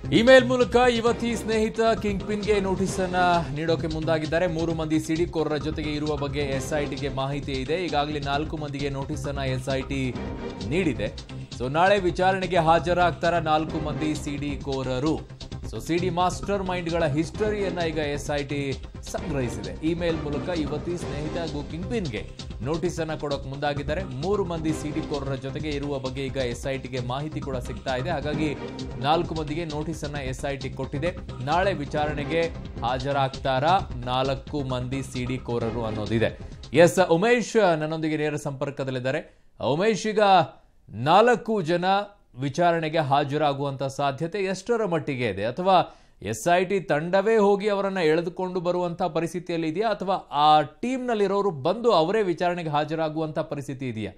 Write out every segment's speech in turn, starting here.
email ಮೂಲಕ ಯುವತಿ ಸ್ನೇಹಿತ ಕಿಂಗ್ ಪಿನ್ಗೆ ನೋಟಿಸ್ ಅನ್ನ ನೀಡೋಕೆ ಮುಂದಾಗಿದ್ದಾರೆ ಮೂರು ಮಂದಿ ಸಿಡಿಕೋರರ ಜೊತೆಗೆ ಇರುವ ಬಗ್ಗೆ ಎಸ್ಐಟಿಗೆ ಮಾಹಿತಿ ಇದೆ ಈಗಾಗಲೇ ನಾಲ್ಕು ಮಂದಿಗೆ ನೋಟಿಸ್ ಅನ್ನ ಎಸ್ಐಟಿ ನೀಡಿದೆ ಸೊ ನಾಳೆ ವಿಚಾರಣೆಗೆ ಹಾಜರಾಗ್ತಾರ ನಾಲ್ಕು ಮಂದಿ ಸಿಡಿ ಕೋರರು ಸೊ ಸಿಡಿ ಮಾಸ್ಟರ್ ಮೈಂಡ್ಗಳ ಹಿಸ್ಟರಿಯನ್ನ ಈಗ ಎಸ್ಐಟಿ ಸಂಗ್ರಹಿಸಿದೆ ಇಮೇಲ್ ಮೂಲಕ ಯುವತಿ ಸ್ನೇಹಿತ ಹಾಗೂ ಕಿಂಗ್ ಪಿನ್ಗೆ ನೋಟಿಸ್ ಅನ್ನ ಕೊಡೋಕೆ ಮುಂದಾಗಿದ್ದಾರೆ ಮೂರು ಮಂದಿ ಸಿಡಿ ಕೋರರ ಜೊತೆಗೆ ಇರುವ ಬಗ್ಗೆ ಈಗ ಎಸ್ಐಟಿಗೆ ಮಾಹಿತಿ ಕೂಡ ಸಿಗ್ತಾ ಇದೆ ಹಾಗಾಗಿ ನಾಲ್ಕು ಮಂದಿಗೆ ನೋಟಿಸ್ ಅನ್ನ ಎಸ್ಐಟಿ ಕೊಟ್ಟಿದೆ ನಾಳೆ ವಿಚಾರಣೆಗೆ ಹಾಜರಾಗ್ತಾರಾ ನಾಲ್ಕು ಮಂದಿ ಸಿಡಿ ಕೋರರು ಅನ್ನೋದಿದೆ ಎಸ್ ಉಮೇಶ್ ನನ್ನೊಂದಿಗೆ ನೇರ ಸಂಪರ್ಕದಲ್ಲಿದ್ದಾರೆ ಉಮೇಶ್ ಈಗ ನಾಲ್ಕು ಜನ ವಿಚಾರಣೆಗೆ ಹಾಜರಾಗುವಂತ ಸಾಧ್ಯತೆ ಎಷ್ಟರ ಮಟ್ಟಿಗೆ ಇದೆ ಅಥವಾ ಎಸ್ ಐ ಟಿ ತಂಡವೇ ಹೋಗಿ ಅವರನ್ನ ಎಳೆದುಕೊಂಡು ಬರುವಂತ ಪರಿಸ್ಥಿತಿಯಲ್ಲಿ ಇದೆಯಾ ಅಥವಾ ಆ ಟೀಮ್ನಲ್ಲಿರೋರು ಬಂದು ಅವರೇ ವಿಚಾರಣೆಗೆ ಹಾಜರಾಗುವಂತ ಪರಿಸ್ಥಿತಿ ಇದೆಯಾ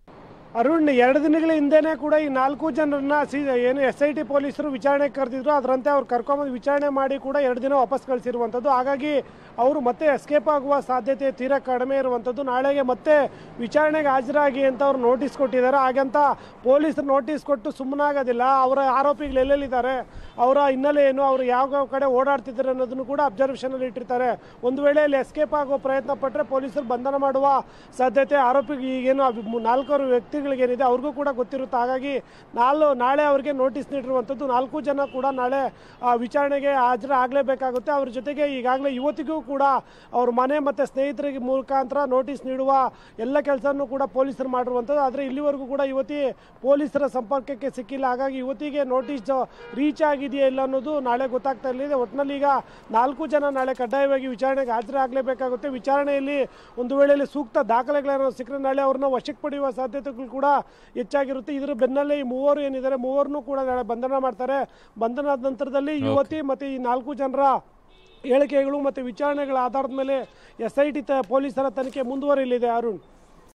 ಅರುಣ್ ಎರಡು ದಿನಗಳ ಹಿಂದೆನೇ ಕೂಡ ಈ ನಾಲ್ಕು ಜನರನ್ನ ಸಿ ಏನು ಎಸ್ ಐ ಟಿ ಪೊಲೀಸರು ವಿಚಾರಣೆಗೆ ಕರೆದಿದ್ರು ಅದರಂತೆ ಅವ್ರು ಕರ್ಕೊಂಬಂದು ವಿಚಾರಣೆ ಮಾಡಿ ಕೂಡ ಎರಡು ದಿನ ವಾಪಸ್ ಕಳಿಸಿರುವಂಥದ್ದು ಹಾಗಾಗಿ ಅವರು ಮತ್ತೆ ಎಸ್ಕೇಪ್ ಆಗುವ ಸಾಧ್ಯತೆ ತೀರಾ ಕಡಿಮೆ ಇರುವಂಥದ್ದು ನಾಳೆಗೆ ಮತ್ತೆ ವಿಚಾರಣೆಗೆ ಹಾಜರಾಗಿ ಅಂತ ಅವ್ರು ನೋಟಿಸ್ ಕೊಟ್ಟಿದ್ದಾರೆ ಹಾಗಂತ ಪೊಲೀಸರು ನೋಟಿಸ್ ಕೊಟ್ಟು ಸುಮ್ಮನಾಗೋದಿಲ್ಲ ಅವರ ಆರೋಪಿಗಳು ಎಲ್ಲೆಲ್ಲಿದ್ದಾರೆ ಅವರ ಹಿನ್ನೆಲೆ ಏನು ಅವರು ಯಾವ ಯಾವ ಕಡೆ ಓಡಾಡ್ತಿದ್ದಾರೆ ಅನ್ನೋದನ್ನು ಕೂಡ ಅಬ್ಸರ್ವೇಷನಲ್ಲಿ ಇಟ್ಟಿರ್ತಾರೆ ಒಂದು ವೇಳೆ ಇಲ್ಲಿ ಎಸ್ಕೇಪ್ ಆಗೋ ಪ್ರಯತ್ನ ಪಟ್ಟರೆ ಪೊಲೀಸರು ಬಂಧನ ಮಾಡುವ ಸಾಧ್ಯತೆ ಆರೋಪಿಗೆ ಈಗೇನು ಅಭಿ- ಮು- ನಾಲ್ವರು ವ್ಯಕ್ತಿಗಳಿಗೇನಿದೆ ಅವ್ರಿಗೂ ಕೂಡ ಗೊತ್ತಿರುತ್ತೆ ಹಾಗಾಗಿ ನಾಳು ನಾಳೆ ಅವರಿಗೆ ನೋಟಿಸ್ ನೀಡಿರುವಂಥದ್ದು ನಾಲ್ಕು ಜನ ಕೂಡ ನಾಳೆ ಆ, ವಿಚಾರಣೆಗೆ ಹಾಜರಾಗಲೇಬೇಕಾಗುತ್ತೆ ಅವ್ರ ಜೊತೆಗೆ ಈಗಾಗಲೇ ಯುವತಿಗೂ ಕೂಡ ಅವ್ರ ಮನೆ ಮತ್ತು ಸ್ನೇಹಿತರಿಗೆ ಮುಖಾಂತರ ನೋಟಿಸ್ ನೀಡುವ ಎಲ್ಲ ಕೆಲಸನೂ ಕೂಡ ಪೊಲೀಸರು ಮಾಡಿರುವಂಥದ್ದು ಆದರೆ ಇಲ್ಲಿವರೆಗೂ ಕೂಡ ಯುವತಿ ಪೊಲೀಸರ ಸಂಪರ್ಕಕ್ಕೆ ಸಿಕ್ಕಿಲ್ಲ ಹಾಗಾಗಿ ಯುವತಿಗೆ ನೋಟಿಸ್ ರೀಚ್ ಆಗಿದೆಯಾ ಇಲ್ಲ ಅನ್ನೋದು ನಾಳೆ ಗೊತ್ತಾಗ್ತಾ ಇರಲಿದೆ ಒಟ್ಟಿನಲ್ಲಿ ಈಗ ನಾಲ್ಕು ಜನ ನಾಳೆ ಕಡ್ಡಾಯವಾಗಿ ವಿಚಾರಣೆಗೆ ಹಾಜರಾಗಲೇಬೇಕಾಗುತ್ತೆ ವಿಚಾರಣೆಯಲ್ಲಿ ಒಂದು ವೇಳೆಯಲ್ಲಿ ಸೂಕ್ತ ದಾಖಲೆಗಳೇನೋ ಸಿಕ್ಕರೆ ನಾಳೆ ಅವ್ರನ್ನ ವಶಕ್ಕೆ ಪಡೆಯುವ ಸಾಧ್ಯತೆಗಳು ಕೂಡ ಹೆಚ್ಚಾಗಿರುತ್ತೆ ಇದರ ಬೆನ್ನಲ್ಲೇ ಈ ಮೂವರು ಏನಿದ್ದಾರೆ ಮೂವರನ್ನು ಕೂಡ ನಾಳೆ ಬಂಧನ ಮಾಡ್ತಾರೆ ಬಂಧನದ ನಂತರದಲ್ಲಿ ಯುವತಿ ಮತ್ತು ಈ ನಾಲ್ಕು ಜನರ ಹೇಳಿಕೆಗಳು ಮತ್ತು ವಿಚಾರಣೆಗಳ ಆಧಾರದ ಮೇಲೆ ಎಸ್ ಐ ಟಿ ತ ಪೊಲೀಸರ ತನಿಖೆ ಮುಂದುವರಿಯಲಿದೆ ಅರುಣ್